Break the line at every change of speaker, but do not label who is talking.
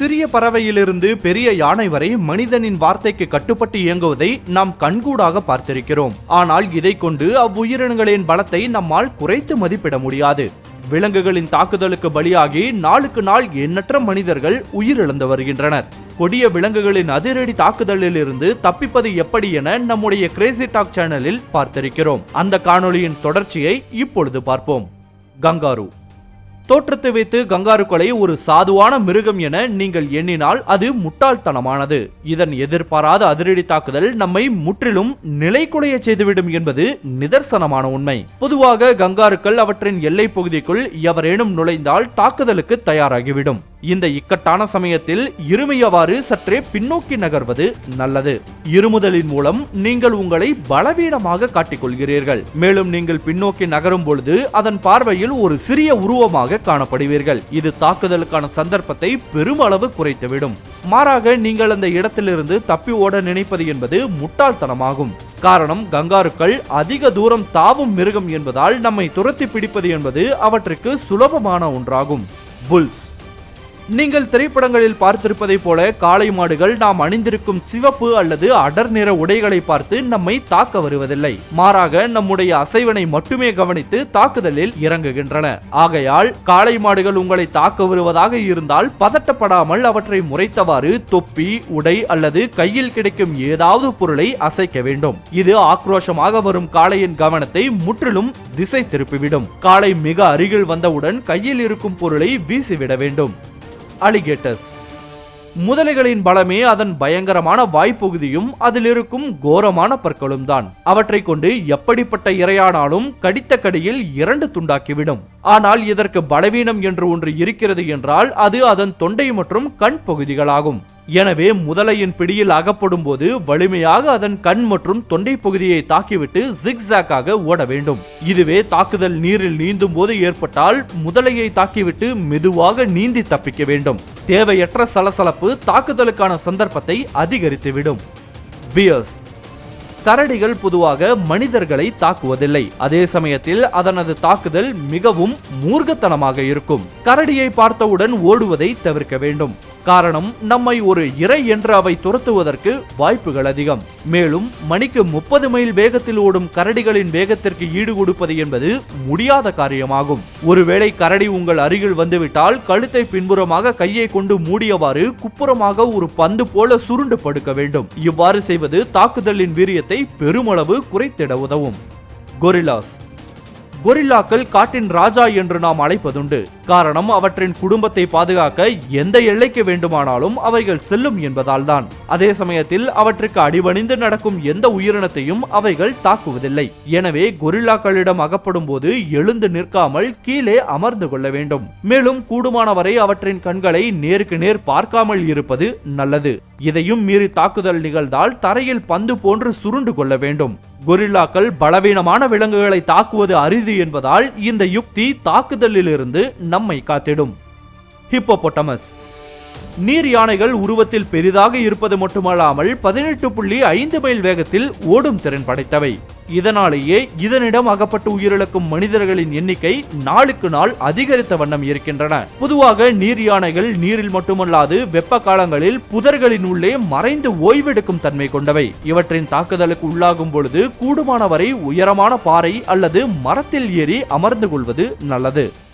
சிறிய பறவையிலிருந்து பெரிய யானை வரை மனிதனின் வார்த்தைக்கு கட்டுப்பட்டு இயங்குவதை நாம் கண்கூடாக பார்த்திருக்கிறோம் ஆனால் இதை கொண்டு அவ்வுயிரினங்களின் பலத்தை நம்மால் குறைத்து மதிப்பிட முடியாது விலங்குகளின் தாக்குதலுக்கு பலியாகி நாளுக்கு நாள் எண்ணற்ற மனிதர்கள் உயிரிழந்து வருகின்றனர் கொடிய விலங்குகளின் அதிரடி தாக்குதலில் இருந்து தப்பிப்பது எப்படி என நம்முடைய கிரேசி டாக் சேனலில் பார்த்திருக்கிறோம் அந்த காணொளியின் தொடர்ச்சியை இப்பொழுது பார்ப்போம் கங்காரு தோற்றத்தை வைத்து கங்காரு கொலை ஒரு சாதுவான மிருகம் என நீங்கள் எண்ணினால் அது முட்டாள்தனமானது இதன் எதிர்பாராத அதிரடி தாக்குதல் நம்மை முற்றிலும் நிலைக்குலைய செய்துவிடும் என்பது நிதர்சனமான உண்மை பொதுவாக கங்காருக்கள் அவற்றின் எல்லை பகுதிக்குள் எவரேனும் நுழைந்தால் தாக்குதலுக்கு தயாராகிவிடும் இந்த இக்கட்டான சமயத்தில் இருமையவாறு சற்றே பின்னோக்கி நகர்வது நல்லது இருமுதலின் மூலம் நீங்கள் உங்களை பலவீனமாக காட்டிக்கொள்கிறீர்கள் மேலும் நீங்கள் பின்னோக்கி நகரும் பொழுது அதன் பார்வையில் ஒரு சிறிய உருவமாக காணப்படுவீர்கள் இது தாக்குதலுக்கான சந்தர்ப்பத்தை பெருமளவு குறைத்துவிடும் மாறாக நீங்கள் அந்த இடத்திலிருந்து தப்பி ஓட நினைப்பது என்பது முட்டாள்தனமாகும் காரணம் கங்காருக்கள் அதிக தூரம் தாவும் மிருகம் என்பதால் நம்மை துரத்தி பிடிப்பது என்பது அவற்றுக்கு சுலபமான ஒன்றாகும் புல்ஸ் நீங்கள் திரைப்படங்களில் பார்த்திருப்பதைப் போல காளை மாடுகள் நாம் அணிந்திருக்கும் சிவப்பு அல்லது அடர் நிற உடைகளை பார்த்து நம்மை தாக்க வருவதில்லை மாறாக நம்முடைய அசைவனை மட்டுமே கவனித்து தாக்குதலில் இறங்குகின்றன ஆகையால் காளை மாடுகள் உங்களை தாக்க வருவதாக இருந்தால் பதட்டப்படாமல் அவற்றை முறைத்தவாறு தொப்பி உடை அல்லது கையில் கிடைக்கும் ஏதாவது பொருளை அசைக்க வேண்டும் இது ஆக்ரோஷமாக வரும் காளையின் கவனத்தை முற்றிலும் திசை திருப்பிவிடும் காளை மிக அருகில் வந்தவுடன் கையில் இருக்கும் பொருளை வீசிவிட வேண்டும் அலிகேட்டர்ஸ் முதலைகளின் பலமே அதன் பயங்கரமான வாய்ப்பகுதியும் அதில் இருக்கும் கோரமான பற்களும் தான் அவற்றை கொண்டு எப்படிப்பட்ட இரையானாலும் கடித்த கடியில் இரண்டு துண்டாக்கிவிடும் ஆனால் இதற்கு பலவீனம் என்று ஒன்று இருக்கிறது என்றால் அது அதன் தொண்டை மற்றும் கண் பகுதிகளாகும் எனவே முதலையின் பிடியில் அகப்படும் போது வலிமையாக அதன் கண் மற்றும் தொண்டை பகுதியை தாக்கிவிட்டு ஜிக்ஸாக்காக ஓட வேண்டும் இதுவே தாக்குதல் நீரில் நீந்தும் போது ஏற்பட்டால் முதலையை தாக்கிவிட்டு மெதுவாக நீந்தி தப்பிக்க வேண்டும் தேவையற்ற சலசலப்பு தாக்குதலுக்கான சந்தர்ப்பத்தை அதிகரித்துவிடும் பியர்ஸ் கரடிகள் பொதுவாக மனிதர்களை தாக்குவதில்லை அதே சமயத்தில் அதனது தாக்குதல் மிகவும் மூர்க்கத்தனமாக இருக்கும் கரடியை பார்த்தவுடன் ஓடுவதை தவிர்க்க வேண்டும் காரணம் நம்மை ஒரு இறை என்று அவை துரத்துவதற்கு வாய்ப்புகள் அதிகம் மேலும் மணிக்கு முப்பது மைல் வேகத்தில் ஓடும் கரடிகளின் வேகத்திற்கு ஈடு கொடுப்பது என்பது முடியாத காரியமாகும் ஒருவேளை கரடி உங்கள் அருகில் வந்துவிட்டால் கழுத்தை பின்புறமாக கையை கொண்டு மூடியவாறு குப்புறமாக ஒரு பந்து போல சுருண்டு படுக்க வேண்டும் இவ்வாறு செய்வது தாக்குதலின் வீரியத்தை பெருமளவு குறைத்திட உதவும் கொரில்லாஸ் கொரில்லாக்கள் காட்டின் ராஜா என்று நாம் அழைப்பதுண்டு காரணம் அவற்றின் குடும்பத்தை பாதுகாக்க எந்த எல்லைக்கு வேண்டுமானாலும் அவைகள் செல்லும் என்பதால் தான் அதே சமயத்தில் அவற்றுக்கு அடிபணிந்து நடக்கும் எந்த உயிரினத்தையும் அவைகள் தாக்குவதில்லை எனவே கொரில்லாக்களிடம் அகப்படும் போது எழுந்து நிற்காமல் கீழே அமர்ந்து கொள்ள வேண்டும் மேலும் கூடுமானவரை அவற்றின் கண்களை நேருக்கு நேர் பார்க்காமல் இருப்பது நல்லது இதையும் மீறி தாக்குதல் நிகழ்ந்தால் தரையில் பந்து போன்று சுருண்டு கொள்ள வேண்டும் கொரில்லாக்கள் பலவீனமான விலங்குகளை தாக்குவது அரிது என்பதால் இந்த யுக்தி தாக்குதலிலிருந்து நம்மை காத்திடும் ஹிப்போபொட்டமஸ் நீர் யானைகள் உருவத்தில் பெரிதாக இருப்பது மட்டுமல்லாமல் பதினெட்டு புள்ளி ஐந்து மைல் வேகத்தில் ஓடும் திறன் படைத்தவை இதனாலேயே இதனிடம் அகப்பட்டு உயிரிழக்கும் மனிதர்களின் எண்ணிக்கை நாளுக்கு நாள் அதிகரித்த வண்ணம் இருக்கின்றன பொதுவாக நீர் யானைகள் நீரில் மட்டுமல்லாது வெப்ப காலங்களில் புதர்களின் உள்ளே மறைந்து ஓய்வெடுக்கும் தன்மை கொண்டவை இவற்றின் தாக்குதலுக்கு உள்ளாகும் பொழுது கூடுமானவரை உயரமான பாறை அல்லது மரத்தில் ஏறி அமர்ந்து கொள்வது நல்லது